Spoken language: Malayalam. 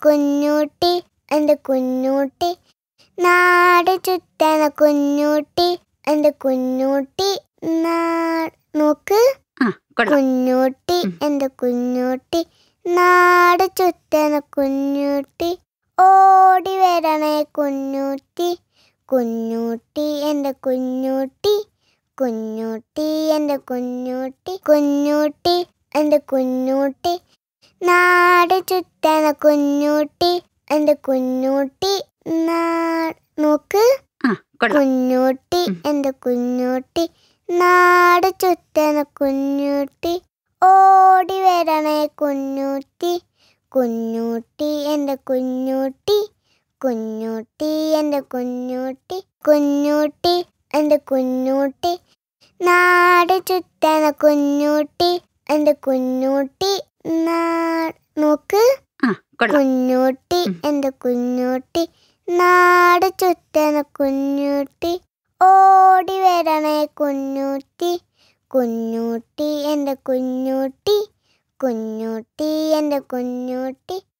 കുഞ്ഞൂട്ടി എൻ്റെ കുഞ്ഞൂട്ടി നാട് ചുറ്റണ കുഞ്ഞൂട്ടി എൻ്റെ കുഞ്ഞൂട്ടി നാ നോക്ക് ആ കൊള്ളാം കുഞ്ഞൂട്ടി ഉം. എൻ്റെ കുഞ്ഞൂട്ടി നാട് ചുറ്റണ കുഞ്ഞൂട്ടി ഓടി വരണേ കുഞ്ഞൂട്ടി കുഞ്ഞൂട്ടി എൻ്റെ കുഞ്ഞൂട്ടി കുഞ്ഞൂട്ടി എൻ്റെ കുഞ്ഞൂട്ടി കുഞ്ഞൂട്ടി എൻ്റെ കുഞ്ഞൂട്ടി നാട് ചുറ്റണ കുഞ്ഞൂട്ടി എൻ്റെ കുഞ്ഞൂട്ടി നാ നോക്ക് ആ കൊള്ളാം കുഞ്ഞൂട്ടി ഉം. എൻ്റെ കുഞ്ഞൂട്ടി നാട് ചുറ്റണ കുഞ്ഞൂട്ടി ഓടി വരണേ കുഞ്ഞൂട്ടി കുഞ്ഞൂട്ടി എൻ്റെ കുഞ്ഞൂട്ടി കുഞ്ഞൂട്ടി എൻ്റെ കുഞ്ഞൂട്ടി കുഞ്ഞൂട്ടി എൻ്റെ കുഞ്ഞൂട്ടി നാട് ചുറ്റണ കുഞ്ഞൂട്ടി എൻ്റെ കുഞ്ഞൂട്ടി നാ നോക്ക് ആ കൊള്ളാം കുഞ്ഞൂട്ടി ഉം. എൻ്റെ കുഞ്ഞൂട്ടി നാട് ചുറ്റണ കുഞ്ഞൂട്ടി ഓടി വരണേ കുഞ്ഞൂട്ടി കുഞ്ഞൂട്ടി എൻ്റെ കുഞ്ഞൂട്ടി കുഞ്ഞൂട്ടി എൻ്റെ കുഞ്ഞൂട്ടി